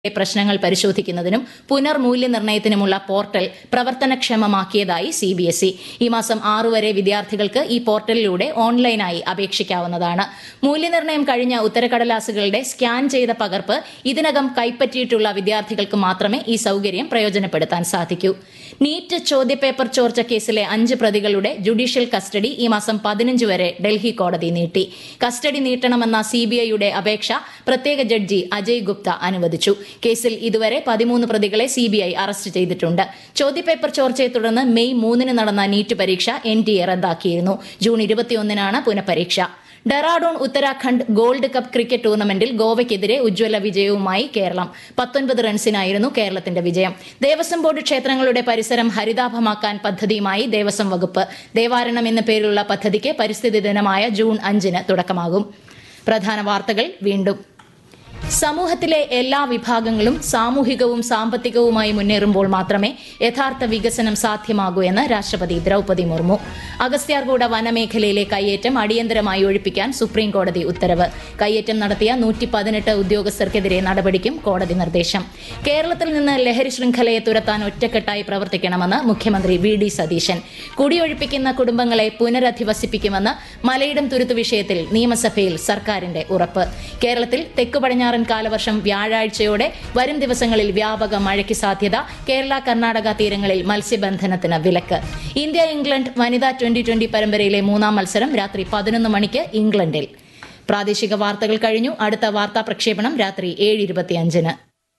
പ്രശ്നങ്ങൾ പരിശോധിക്കുന്നതിനും പുനർമൂല്യനിർണ്ണയത്തിനുമുള്ള പോർട്ടൽ പ്രവർത്തനക്ഷമമാക്കിയതായി സി ബി എസ് ഇ ഈ മാസം ആറു വരെ വിദ്യാർത്ഥികൾക്ക് ഈ പോർട്ടലിലൂടെ ഓൺലൈനായി അപേക്ഷിക്കാവുന്നതാണ് മൂല്യനിർണ്ണയം കഴിഞ്ഞ ഉത്തരക്കടലാസുകളുടെ സ്കാൻ ചെയ്ത പകർപ്പ് ഇതിനകം കൈപ്പറ്റിയിട്ടുള്ള വിദ്യാർത്ഥികൾക്ക് മാത്രമേ ഈ സൌകര്യം പ്രയോജനപ്പെടുത്താൻ സാധിക്കൂ നീറ്റ് ചോദ്യപേപ്പർ ചോർച്ച കേസിലെ അഞ്ച് പ്രതികളുടെ ജുഡീഷ്യൽ കസ്റ്റഡി ഈ മാസം പതിനഞ്ച് വരെ ഡൽഹി കോടതി നീട്ടി കസ്റ്റഡി നീട്ടണമെന്ന സിബിഐയുടെ അപേക്ഷ പ്രത്യേക ജഡ്ജി അജയ് ഗുപ്ത അനുവദിച്ചു കേസിൽ ഇതുവരെ പതിമൂന്ന് പ്രതികളെ സിബിഐ അറസ്റ്റ് ചെയ്തിട്ടുണ്ട് ചോദ്യപേപ്പർ ചോർച്ചയെ തുടർന്ന് മെയ് മൂന്നിന് നടന്ന നീറ്റ് പരീക്ഷ എൻ ടി എ റദ്ദാക്കിയിരുന്നു ജൂൺ ഇരുപത്തിയൊന്നിനാണ് പുനഃപരീക്ഷ Dehradun Uttarakhand gold cup cricket ടൂർണമെന്റിൽ ഗോവയ്ക്കെതിരെ ഉജ്ജ്വല വിജയവുമായി കേരളം പത്തൊൻപത് റൺസിനായിരുന്നു കേരളത്തിന്റെ വിജയം ദേവസ്വം ബോർഡ് ക്ഷേത്രങ്ങളുടെ പരിസരം ഹരിതാഭമാക്കാൻ പദ്ധതിയുമായി ദേവസ്വം വകുപ്പ് ദേവാരണം എന്ന പേരിലുള്ള പദ്ധതിക്ക് പരിസ്ഥിതി ദിനമായ ജൂൺ അഞ്ചിന് തുടക്കമാകും പ്രധാന വാർത്തകൾ വീണ്ടും സമൂഹത്തിലെ എല്ലാ വിഭാഗങ്ങളും സാമൂഹികവും സാമ്പത്തികവുമായി മുന്നേറുമ്പോൾ മാത്രമേ യഥാർത്ഥ വികസനം സാധ്യമാകൂ എന്ന് രാഷ്ട്രപതി ദ്രൌപതി മുർമു അഗസ്ത്യാർകൂട വനമേഖലയിലെ കയ്യേറ്റം അടിയന്തരമായി ഒഴിപ്പിക്കാൻ സുപ്രീംകോടതി ഉത്തരവ് കയ്യേറ്റം നടത്തിയ നൂറ്റി പതിനെട്ട് ഉദ്യോഗസ്ഥർക്കെതിരെ നടപടിക്കും കോടതി നിർദ്ദേശം കേരളത്തിൽ നിന്ന് ലഹരി ശൃംഖലയെ തുരത്താൻ ഒറ്റക്കെട്ടായി പ്രവർത്തിക്കണമെന്ന് മുഖ്യമന്ത്രി വി ഡി സതീശൻ കുടിയൊഴിപ്പിക്കുന്ന കുടുംബങ്ങളെ പുനരധിവസിപ്പിക്കുമെന്ന് മലയിടം തുരുത്തു വിഷയത്തിൽ നിയമസഭയിൽ സർക്കാരിന്റെ ഉറപ്പ് കേരളത്തിൽ തെക്കു പടിഞ്ഞാറൻ കാലവർഷം വ്യാഴാഴ്ചയോടെ വരും ദിവസങ്ങളിൽ വ്യാപക മഴയ്ക്ക് സാധ്യത കേരള കർണാടക തീരങ്ങളിൽ മത്സ്യബന്ധനത്തിന് വിലക്ക് ഇന്ത്യ ഇംഗ്ലണ്ട് വനിതാ ട്വന്റി ട്വന്റി പരമ്പരയിലെ മൂന്നാം മത്സരം രാത്രി പതിനൊന്ന് മണിക്ക് ഇംഗ്ലണ്ടിൽ പ്രാദേശിക വാർത്തകൾ കഴിഞ്ഞു അടുത്ത വാർത്താ പ്രക്ഷേപണം രാത്രി ഏഴ് ഇരുപത്തിയഞ്ചിന്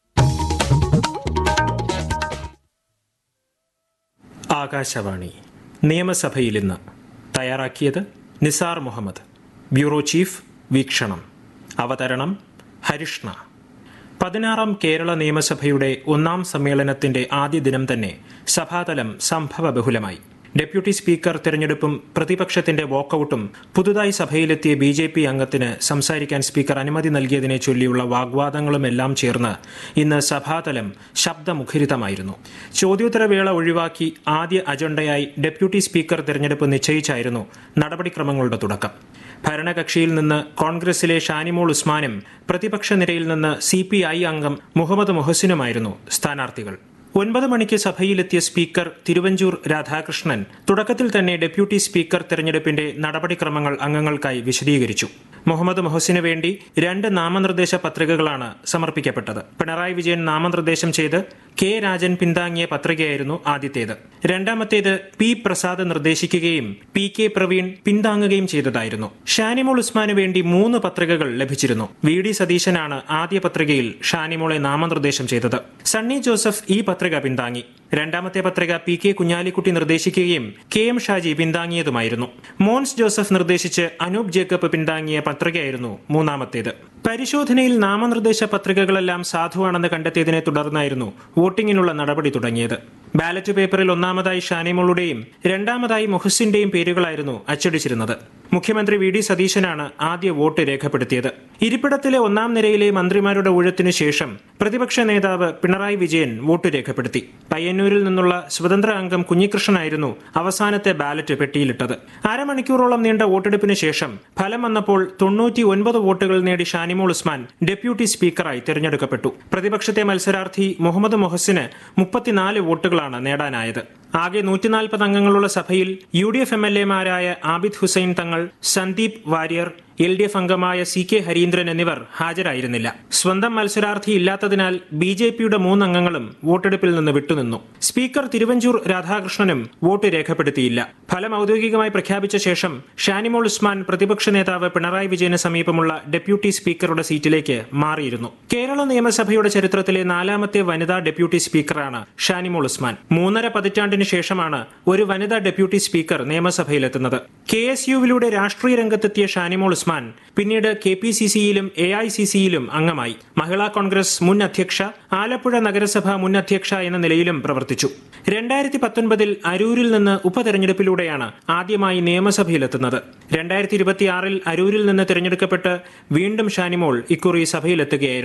ആകാശവാണി നിയമസഭയിൽ ഇന്ന് തയ്യാറാക്കിയത് നിസാർ മുഹമ്മദ് ബ്യൂറോ ചീഫ് വീക്ഷണം അവതരണം ഹരിഷ്ണ പതിനാറാം കേരള നിയമസഭയുടെ ഒന്നാം സമ്മേളനത്തിന്റെ ആദ്യ ദിനം തന്നെ സഭാതലം സംഭവബഹുലമായി ഡെപ്യൂട്ടി സ്പീക്കർ തെരഞ്ഞെടുപ്പും പ്രതിപക്ഷത്തിന്റെ വാക്കൌട്ടും പുതുതായി സഭയിലെത്തിയ ബി ജെ പി അംഗത്തിന് സംസാരിക്കാൻ സ്പീക്കർ അനുമതി നൽകിയതിനെ ചൊല്ലിയുള്ള വാഗ്വാദങ്ങളുമെല്ലാം ചേർന്ന് ഇന്ന് സഭാതലം ശബ്ദമുഖരിതമായിരുന്നു ചോദ്യോത്തരവേള ഒഴിവാക്കി ആദ്യ അജണ്ടയായി ഡെപ്യൂട്ടി സ്പീക്കർ തെരഞ്ഞെടുപ്പ് നിശ്ചയിച്ചായിരുന്നു നടപടിക്രമങ്ങളുടെ തുടക്കം ഭരണകക്ഷിയിൽ നിന്ന് കോൺഗ്രസിലെ ഷാനിമോൾ ഉസ്മാനും പ്രതിപക്ഷ നിരയിൽ നിന്ന് സി പി ഐ അംഗം മുഹമ്മദ് മുഹസിനുമായിരുന്നു സ്ഥാനാർത്ഥികൾ ഒൻപത് മണിക്ക് സഭയിലെത്തിയ സ്പീക്കർ തിരുവഞ്ചൂർ രാധാകൃഷ്ണൻ തുടക്കത്തിൽ തന്നെ ഡെപ്യൂട്ടി സ്പീക്കർ തെരഞ്ഞെടുപ്പിന്റെ നടപടിക്രമങ്ങൾ അംഗങ്ങൾക്കായി വിശദീകരിച്ചു മുഹമ്മദ് മൊഹസിന് വേണ്ടി രണ്ട് നാമനിർദ്ദേശ പത്രികകളാണ് സമർപ്പിക്കപ്പെട്ടത് പിണറായി വിജയൻ നാമനിർദ്ദേശം ചെയ്ത് കെ രാജൻ പിന്താങ്ങിയ പത്രികയായിരുന്നു ആദ്യത്തേത് രണ്ടാമത്തേത് പി പ്രസാദ് നിർദ്ദേശിക്കുകയും പി കെ പ്രവീൺ പിന്താങ്ങുകയും ചെയ്തതായിരുന്നു ഷാനിമോൾ ഉസ്മാന് വേണ്ടി മൂന്ന് പത്രികകൾ ലഭിച്ചിരുന്നു വി ഡി സതീശനാണ് ആദ്യ പത്രികയിൽ ഷാനിമോളെ നാമനിർദ്ദേശം ചെയ്തത് സണ്ണി ജോസഫ് ഈ പത്രിക പിന്താങ്ങി രണ്ടാമത്തെ പത്രിക പി കെ കുഞ്ഞാലിക്കുട്ടി നിർദ്ദേശിക്കുകയും കെ എം ഷാജി പിന്താങ്ങിയതുമായിരുന്നു മോൻസ് ജോസഫ് നിർദ്ദേശിച്ച് അനൂപ് ജേക്കബ് പിന്താങ്ങിയ പത്രികയായിരുന്നു മൂന്നാമത്തേത് പരിശോധനയിൽ നാമനിർദ്ദേശ പത്രികകളെല്ലാം സാധുവാണെന്ന് കണ്ടെത്തിയതിനെ തുടർന്നായിരുന്നു വോട്ടിംഗിനുള്ള നടപടി തുടങ്ങിയത് ബാലറ്റ് പേപ്പറിൽ ഒന്നാമതായി ഷാനിമോളുടെയും രണ്ടാമതായി മുഹസിന്റെയും പേരുകളായിരുന്നു അച്ചടിച്ചിരുന്നത് മുഖ്യമന്ത്രി വി ഡി സതീശനാണ് ആദ്യ വോട്ട് രേഖപ്പെടുത്തിയത് ഇരിപ്പിടത്തിലെ ഒന്നാം നിരയിലെ മന്ത്രിമാരുടെ ഊഴത്തിനു ശേഷം പ്രതിപക്ഷ നേതാവ് പിണറായി വിജയൻ വോട്ട് രേഖപ്പെടുത്തി പയ്യന്നൂരിൽ നിന്നുള്ള സ്വതന്ത്ര അംഗം കുഞ്ഞികൃഷ്ണനായിരുന്നു അവസാനത്തെ ബാലറ്റ് പെട്ടിയിലിട്ടത് അരമണിക്കൂറോളം നീണ്ട വോട്ടെടുപ്പിന് ശേഷം ഫലം വന്നപ്പോൾ തൊണ്ണൂറ്റി ഒൻപത് വോട്ടുകൾ നേടി ഷാനിമോൾ ഉസ്മാൻ ഡെപ്യൂട്ടി സ്പീക്കറായി തെരഞ്ഞെടുക്കപ്പെട്ടു പ്രതിപക്ഷത്തെ മത്സരാർത്ഥി മുഹമ്മദ് മൊഹസിന് മുപ്പത്തിനാല് വോട്ടുകളാണ് നേടാനായത് ആകെ നൂറ്റിനാൽപ്പത് അംഗങ്ങളുള്ള സഭയിൽ U D F M L എമാരായ Abid Hussain Thangal Sandeep Warrier L D F അംഗമായ സി കെ ഹരീന്ദ്രൻ എന്നിവർ ഹാജരായിരുന്നില്ല സ്വന്തം മത്സരാർത്ഥി ഇല്ലാത്തതിനാൽ ബി ജെ പിയുടെ മൂന്നംഗങ്ങളും വോട്ടെടുപ്പിൽ നിന്ന് വിട്ടുനിന്നു സ്പീക്കർ തിരുവഞ്ചൂർ രാധാകൃഷ്ണനും വോട്ട് രേഖപ്പെടുത്തിയില്ല ഫലം ഔദ്യോഗികമായി പ്രഖ്യാപിച്ച ശേഷം ഷാനിമോൾ ഉസ്മാൻ പ്രതിപക്ഷ നേതാവ് പിണറായി വിജയന് സമീപമുള്ള ഡെപ്യൂട്ടി സ്പീക്കറുടെ സീറ്റിലേക്ക് മാറിയിരുന്നു കേരള നിയമസഭയുടെ ചരിത്രത്തിലെ നാലാമത്തെ വനിതാ ഡെപ്യൂട്ടി സ്പീക്കറാണ് ഷാനിമോൾ ഉസ്മാൻ മൂന്നര പതിറ്റാണ്ടിന് ശേഷമാണ് ഒരു വനിതാ ഡെപ്യൂട്ടി സ്പീക്കർ നിയമസഭയിലെത്തുന്നത് കെ എസ് യുവിലൂടെ രാഷ്ട്രീയ രംഗത്തെത്തിയ ഷാനിമോൾ ഉസ്മാൻ പിന്നീട് കെ പി സി സിയിലും എ ഐ സി സിയിലും അംഗമായി മഹിളാ കോൺഗ്രസ് മുൻ അധ്യക്ഷ ആലപ്പുഴ നഗരസഭ മുൻ അധ്യക്ഷ എന്ന നിലയിലും പ്രവർത്തിച്ചു രണ്ടായിരത്തി പത്തൊൻപതിൽ അരൂരിൽ നിന്ന് ഉപതെരഞ്ഞെടുപ്പിലൂടെയാണ് ആദ്യമായി നിയമസഭയിലെത്തുന്നത് രണ്ടായിരത്തി ഇരുപത്തിയാറിൽ അരൂരിൽ നിന്ന് തിരഞ്ഞെടുക്കപ്പെട്ട് വീണ്ടും ഷാനിമോൾ ഇക്കുറി സഭയിലെത്തുകയായിരുന്നു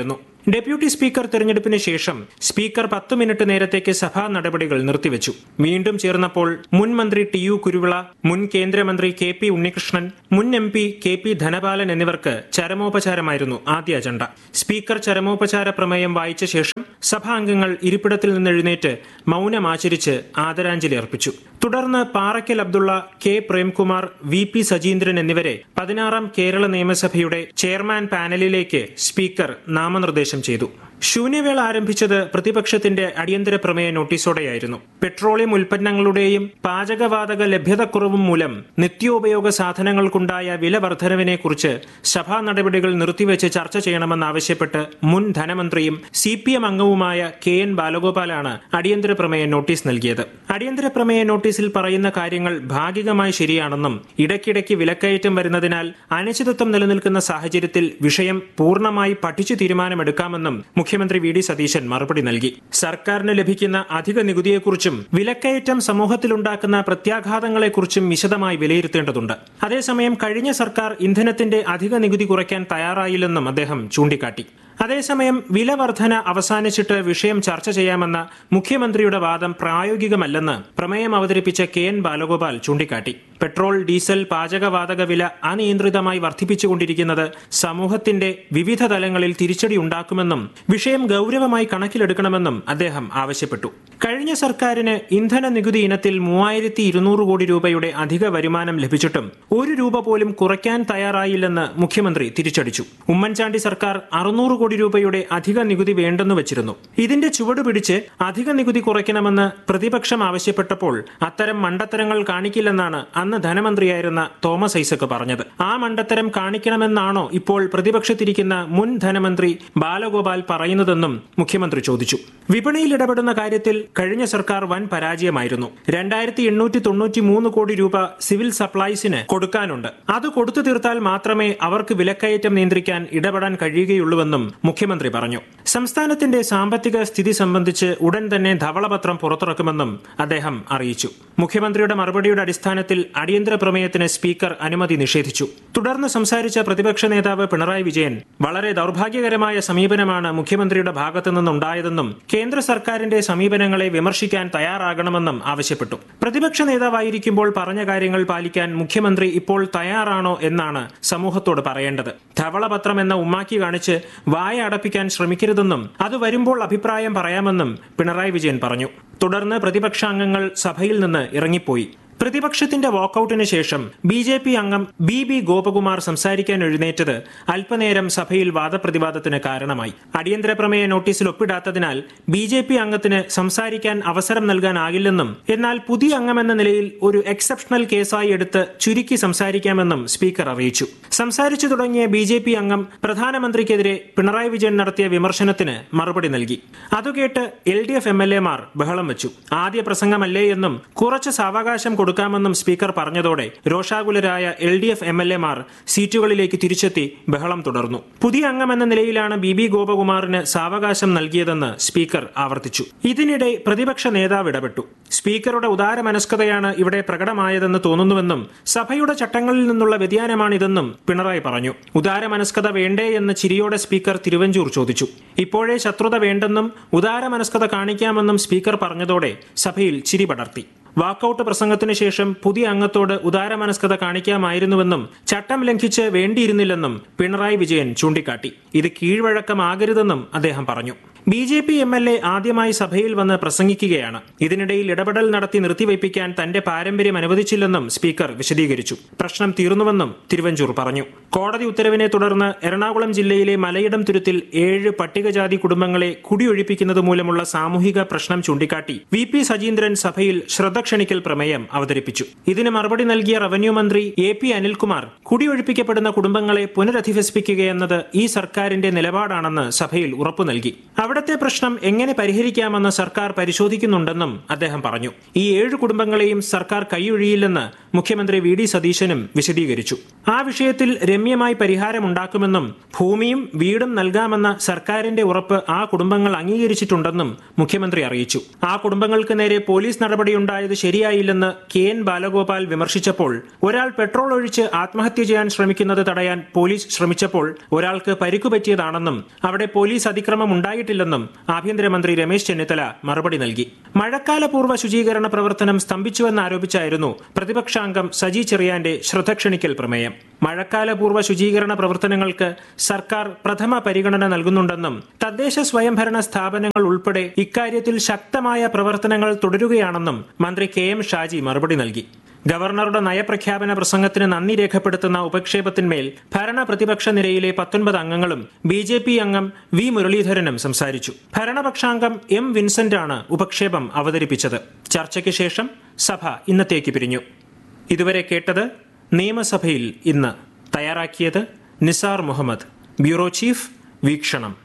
ഡെപ്യൂട്ടി സ്പീക്കർ തെരഞ്ഞെടുപ്പിന് ശേഷം സ്പീക്കർ പത്ത് മിനിറ്റ് നേരത്തേക്ക് സഭാ നടപടികൾ നിർത്തിവച്ചു വീണ്ടും ചേർന്നപ്പോൾ മുൻ മന്ത്രി ടി യു കുരുവിള മുൻ കേന്ദ്രമന്ത്രി കെ പി ഉണ്ണികൃഷ്ണൻ മുൻ M P K P Dhanapalan എന്നിവർക്ക് ചരമോപചാരമായിരുന്നു ആദ്യ അജണ്ട സ്പീക്കർ ചരമോപചാര പ്രമേയം വായിച്ച ശേഷം സഭാംഗങ്ങൾ ഇരിപ്പിടത്തിൽ നിന്ന് എഴുന്നേറ്റ് മൌനമാചരിച്ച് ആദരാഞ്ജലി അർപ്പിച്ചു തുടർന്ന് Paraykkal Abdulla K Premkumar V P Sajeendran എന്നിവരെ പതിനാറാം കേരള നിയമസഭയുടെ ചെയർമാൻ പാനലിലേക്ക് സ്പീക്കർ നാമനിർദ്ദേശം ചെയ്തു ശൂന്യവേള ആരംഭിച്ചത് പ്രതിപക്ഷത്തിന്റെ അടിയന്തര പ്രമേയ നോട്ടീസോടെയായിരുന്നു പെട്രോളിയം ഉൽപ്പന്നങ്ങളുടെയും പാചകവാതക ലഭ്യതക്കുറവും മൂലം നിത്യോപയോഗ സാധനങ്ങൾക്കുണ്ടായ വില വർധനവിനെക്കുറിച്ച് സഭാ നടപടികൾ നിർത്തിവെച്ച് ചർച്ച ചെയ്യണമെന്നാവശ്യപ്പെട്ട് മുൻ ധനമന്ത്രിയും സി പി എം അംഗവുമായ കെ എൻ ബാലഗോപാലാണ് അടിയന്തര പ്രമേയ നോട്ടീസ് നൽകിയത് അടിയന്തര പ്രമേയ നോട്ടീസിൽ പറയുന്ന കാര്യങ്ങൾ ഭാഗികമായി ശരിയാണെന്നും ഇടയ്ക്കിടയ്ക്ക് വിലക്കയറ്റം വരുന്നതിനാൽ അനിശ്ചിതത്വം നിലനിൽക്കുന്ന സാഹചര്യത്തിൽ വിഷയം പൂർണ്ണമായി പഠിച്ചു തീരുമാനമെടുക്കാമെന്നും മുഖ്യമന്ത്രി വി ഡി സതീശൻ മറുപടി നൽകി സർക്കാരിന് ലഭിക്കുന്ന അധിക നികുതിയെക്കുറിച്ചും വിലക്കയറ്റം സമൂഹത്തിലുണ്ടാക്കുന്ന പ്രത്യാഘാതങ്ങളെക്കുറിച്ചും വിശദമായി വിലയിരുത്തേണ്ടതുണ്ട് അതേസമയം കഴിഞ്ഞ സർക്കാർ ഇന്ധനത്തിന്റെ അധിക നികുതി കുറയ്ക്കാൻ തയ്യാറായില്ലെന്നും അദ്ദേഹം ചൂണ്ടിക്കാട്ടി അതേസമയം വില വർധന അവസാനിച്ചിട്ട് വിഷയം ചർച്ച ചെയ്യാമെന്ന മുഖ്യമന്ത്രിയുടെ വാദം പ്രായോഗികമല്ലെന്ന് പ്രമേയം അവതരിപ്പിച്ച കെ എൻ ബാലഗോപാൽ ചൂണ്ടിക്കാട്ടി പെട്രോൾ ഡീസൽ പാചകവാതക വില അനിയന്ത്രിതമായി വർദ്ധിപ്പിച്ചുകൊണ്ടിരിക്കുന്നത് സമൂഹത്തിന്റെ വിവിധ തലങ്ങളിൽ തിരിച്ചടി ഉണ്ടാക്കുമെന്നും വിഷയം ഗൌരവമായി കണക്കിലെടുക്കണമെന്നും അദ്ദേഹം ആവശ്യപ്പെട്ടു കഴിഞ്ഞ സർക്കാരിന് ഇന്ധന നികുതി ഇനത്തിൽ മൂവായിരത്തി ഇരുന്നൂറ് കോടി രൂപയുടെ അധിക വരുമാനം ലഭിച്ചിട്ടും ഒരു രൂപ പോലും കുറയ്ക്കാൻ തയ്യാറായില്ലെന്ന് മുഖ്യമന്ത്രി തിരിച്ചടിച്ചു ഉമ്മൻചാണ്ടി സർക്കാർ അറുന്നൂറ് കോടി രൂപയുടെ അധിക നികുതി വേണ്ടെന്ന് വെച്ചിരുന്നു ഇതിന്റെ ചുവട് പിടിച്ച് അധിക നികുതി കുറയ്ക്കണമെന്ന് പ്രതിപക്ഷം ആവശ്യപ്പെട്ടപ്പോൾ അത്തരം മണ്ടത്തരങ്ങൾ കാണിക്കില്ലെന്നാണ് അന്ന് ധനമന്ത്രിയായിരുന്ന തോമസ് ഐസക് പറഞ്ഞത് ആ മണ്ടത്തരം കാണിക്കണമെന്നാണോ ഇപ്പോൾ പ്രതിപക്ഷത്തിരിക്കുന്ന മുൻ ധനമന്ത്രി ബാലഗോപാൽ പറയുന്നതെന്നും മുഖ്യമന്ത്രി ചോദിച്ചു വിപണിയിൽ ഇടപെടുന്ന കാര്യത്തിൽ കഴിഞ്ഞ സർക്കാർ വൻ പരാജയമായിരുന്നു രണ്ടായിരത്തി എണ്ണൂറ്റി തൊണ്ണൂറ്റി മൂന്ന് കോടി രൂപ സിവിൽ സപ്ലൈസിന് കൊടുക്കാനുണ്ട് അത് കൊടുത്തു തീർത്താൽ മാത്രമേ അവർക്ക് വിലക്കയറ്റം നിയന്ത്രിക്കാൻ ഇടപെടാൻ കഴിയുകയുള്ളൂവെന്നും മുഖ്യമന്ത്രി പറഞ്ഞു സംസ്ഥാനത്തിന്റെ സാമ്പത്തിക സ്ഥിതി സംബന്ധിച്ച് ഉടൻ തന്നെ ധവളപത്രം പുറത്തിറക്കുമെന്നും അദ്ദേഹം അറിയിച്ചു മുഖ്യമന്ത്രിയുടെ മറുപടിയുടെ അടിസ്ഥാനത്തിൽ അടിയന്തര പ്രമേയത്തിന് സ്പീക്കർ അനുമതി നിഷേധിച്ചു തുടർന്ന് സംസാരിച്ച പ്രതിപക്ഷ നേതാവ് പിണറായി വിജയൻ വളരെ ദൌർഭാഗ്യകരമായ സമീപനമാണ് മുഖ്യമന്ത്രിയുടെ ഭാഗത്തു നിന്നുണ്ടായതെന്നും കേന്ദ്ര സർക്കാരിന്റെ സമീപനങ്ങളെ വിമർശിക്കാൻ തയ്യാറാകണമെന്നും ആവശ്യപ്പെട്ടു പ്രതിപക്ഷ നേതാവായിരിക്കുമ്പോൾ പറഞ്ഞ കാര്യങ്ങൾ പാലിക്കാൻ മുഖ്യമന്ത്രി ഇപ്പോൾ തയ്യാറാണോ എന്നാണ് സമൂഹത്തോട് പറയേണ്ടത് ധവളപത്രം എന്ന ഉമ്മാക്കി കാണിച്ച് വായ അടപ്പിക്കാൻ ശ്രമിക്കരുതെന്നും അത് വരുമ്പോൾ അഭിപ്രായം പറയാമെന്നും പിണറായി വിജയൻ പറഞ്ഞു തുടർന്ന് പ്രതിപക്ഷാംഗങ്ങൾ സഭയിൽ നിന്ന് ഇറങ്ങിപ്പോയി പ്രതിപക്ഷത്തിന്റെ വാക്കൌട്ടിന് ശേഷം ബി ജെ പി അംഗം ബി ബി ഗോപകുമാർ സംസാരിക്കാൻ എഴുന്നേറ്റത് അല്പനേരം സഭയിൽ വാദപ്രതിവാദത്തിന് കാരണമായി അടിയന്തര പ്രമേയ നോട്ടീസിൽ ഒപ്പിടാത്തതിനാൽ ബി ജെ പി അംഗത്തിന് സംസാരിക്കാൻ അവസരം നൽകാനാകില്ലെന്നും എന്നാൽ പുതിയ അംഗമെന്ന നിലയിൽ ഒരു എക്സെപ്ഷണൽ കേസായി എടുത്ത് ചുരുക്കി സംസാരിക്കാമെന്നും സ്പീക്കർ അറിയിച്ചു സംസാരിച്ചു തുടങ്ങിയ ബി ജെ പി അംഗം പ്രധാനമന്ത്രിക്കെതിരെ പിണറായി വിജയൻ നടത്തിയ വിമർശനത്തിന് മറുപടി നൽകി അതുകേട്ട് L D F M L എമാർ ബഹളം വെച്ചു ആദ്യ പ്രസംഗമല്ലേ എന്നും കുറച്ച് സാവകാശം കൊടുക്കാമെന്നും സ്പീക്കർ പറഞ്ഞതോടെ രോഷാകുലരായ L D F M L എമാർ സീറ്റുകളിലേക്ക് തിരിച്ചെത്തി ബഹളം തുടർന്നു പുതിയ അംഗമെന്ന നിലയിലാണ് ബി ബി ഗോപകുമാറിന് സാവകാശം നൽകിയതെന്ന് സ്പീക്കർ ആവർത്തിച്ചു ഇതിനിടെ പ്രതിപക്ഷ നേതാവ് ഇടപെട്ടു സ്പീക്കറുടെ ഉദാരമനസ്കതയാണ് ഇവിടെ പ്രകടമായതെന്ന് തോന്നുന്നുവെന്നും സഭയുടെ ചട്ടങ്ങളിൽ നിന്നുള്ള വ്യതിയാനമാണിതെന്നും പിണറായി പറഞ്ഞു ഉദാരമനസ്കത വേണ്ടേ എന്ന് ചിരിയോടെ സ്പീക്കർ തിരുവഞ്ചൂർ ചോദിച്ചു ഇപ്പോഴേ ശത്രുത വേണ്ടെന്നും ഉദാരമനസ്കത കാണിക്കാമെന്നും സ്പീക്കർ പറഞ്ഞതോടെ സഭയിൽ ചിരി പടർത്തി വാക്കൌട്ട് പ്രസംഗത്തിന് ശേഷം പുതിയ അംഗത്തോട് ഉദാരമനസ്കത കാണിക്കാമായിരുന്നുവെന്നും ചട്ടം ലംഘിച്ച് വേണ്ടിയിരുന്നില്ലെന്നും പിണറായി വിജയൻ ചൂണ്ടിക്കാട്ടി ഇത് കീഴ്വഴക്കമാകരുതെന്നും അദ്ദേഹം പറഞ്ഞു B J P M L A ആദ്യമായി സഭയിൽ വന്ന് പ്രസംഗിക്കുകയാണ് ഇതിനിടയിൽ ഇടപെടൽ നടത്തി നിർത്തിവയ്പ്പിക്കാൻ തന്റെ പാരമ്പര്യം അനുവദിച്ചില്ലെന്നും സ്പീക്കർ വിശദീകരിച്ചു പ്രശ്നം തീർന്നുവെന്നും തിരുവഞ്ചൂർ പറഞ്ഞു കോടതി ഉത്തരവിനെ തുടർന്ന് എറണാകുളം ജില്ലയിലെ മലയിടം തുരുത്തിൽ ഏഴ് പട്ടികജാതി കുടുംബങ്ങളെ കുടിയൊഴിപ്പിക്കുന്നത് മൂലമുള്ള സാമൂഹിക പ്രശ്നം ചൂണ്ടിക്കാട്ടി വി പി സജീന്ദ്രൻ സഭയിൽ ശ്രദ്ധ ക്ഷണിക്കൽ പ്രമേയം അവതരിപ്പിച്ചു ഇതിന് മറുപടി നൽകിയ റവന്യൂ മന്ത്രി എ പി അനിൽകുമാർ കുടിയൊഴിപ്പിക്കപ്പെടുന്ന കുടുംബങ്ങളെ പുനരധിവസിപ്പിക്കുകയെന്നത് ഈ സർക്കാരിന്റെ നിലപാടാണെന്ന് സഭയിൽ ഉറപ്പു നൽകി അവിടത്തെ പ്രശ്നം എങ്ങനെ പരിഹരിക്കാമെന്ന് സർക്കാർ പരിശോധിക്കുന്നുണ്ടെന്നും അദ്ദേഹം പറഞ്ഞു ഈ ഏഴ് കുടുംബങ്ങളെയും സർക്കാർ കൈയൊഴിയില്ലെന്ന് മുഖ്യമന്ത്രി വി ഡി സതീശനും വിശദീകരിച്ചു ആ വിഷയത്തിൽ രമ്യമായി പരിഹാരമുണ്ടാക്കുമെന്നും ഭൂമിയും വീടും നൽകാമെന്ന സർക്കാരിന്റെ ഉറപ്പ് ആ കുടുംബങ്ങൾ അംഗീകരിച്ചിട്ടുണ്ടെന്നും മുഖ്യമന്ത്രി അറിയിച്ചു ആ കുടുംബങ്ങൾക്ക് നേരെ പോലീസ് നടപടിയുണ്ടായത് ചെയ്തത് ശരിയായില്ലെന്ന് കെ എൻ ബാലഗോപാൽ വിമർശിച്ചപ്പോൾ ഒരാൾ പെട്രോൾ ഒഴിച്ച് ആത്മഹത്യ ചെയ്യാൻ ശ്രമിക്കുന്നത് തടയാൻ പോലീസ് ശ്രമിച്ചപ്പോൾ ഒരാൾക്ക് പരിക്കു പറ്റിയതാണെന്നും അവിടെ പോലീസ് അതിക്രമം ഉണ്ടായിട്ടില്ലെന്നും ആഭ്യന്തരമന്ത്രി രമേശ് ചെന്നിത്തല മറുപടി നൽകി മഴക്കാലപൂർവ്വ ശുചീകരണ പ്രവർത്തനം സ്തംഭിച്ചുവെന്നാരോപിച്ചായിരുന്നു പ്രതിപക്ഷാംഗം സജി ചെറിയാന്റെ ശ്രദ്ധ ക്ഷണിക്കൽ പ്രമേയം മഴക്കാലപൂർവ്വ ശുചീകരണ പ്രവർത്തനങ്ങൾക്ക് സർക്കാർ പ്രഥമ പരിഗണന നൽകുന്നുണ്ടെന്നും തദ്ദേശ സ്വയംഭരണ സ്ഥാപനങ്ങൾ ഉൾപ്പെടെ ഇക്കാര്യത്തിൽ ശക്തമായ പ്രവർത്തനങ്ങൾ തുടരുകയാണെന്നും മന്ത്രി കെ എം ഷാജി മറുപടി നൽകി ഗവർണറുടെ നയപ്രഖ്യാപന പ്രസംഗത്തിന് നന്ദി രേഖപ്പെടുത്തുന്ന ഉപക്ഷേപത്തിന്മേൽ ഭരണ പ്രതിപക്ഷ നിരയിലെ പത്തൊൻപത് അംഗങ്ങളും ബി ജെ പി അംഗം വി മുരളീധരനും സംസാരിച്ചു ഭരണപക്ഷാംഗം എം വിൻസെന്റാണ് ഉപക്ഷേപം അവതരിപ്പിച്ചത് ചർച്ചയ്ക്ക് ശേഷം സഭ ഇന്നത്തേക്ക് പിരിഞ്ഞു ഇതുവരെ കേട്ടത് നിയമസഭയിൽ ഇന്ന് തയ്യാറാക്കിയത് നിസാർ മുഹമ്മദ് ബ്യൂറോ ചീഫ് വീക്ഷണം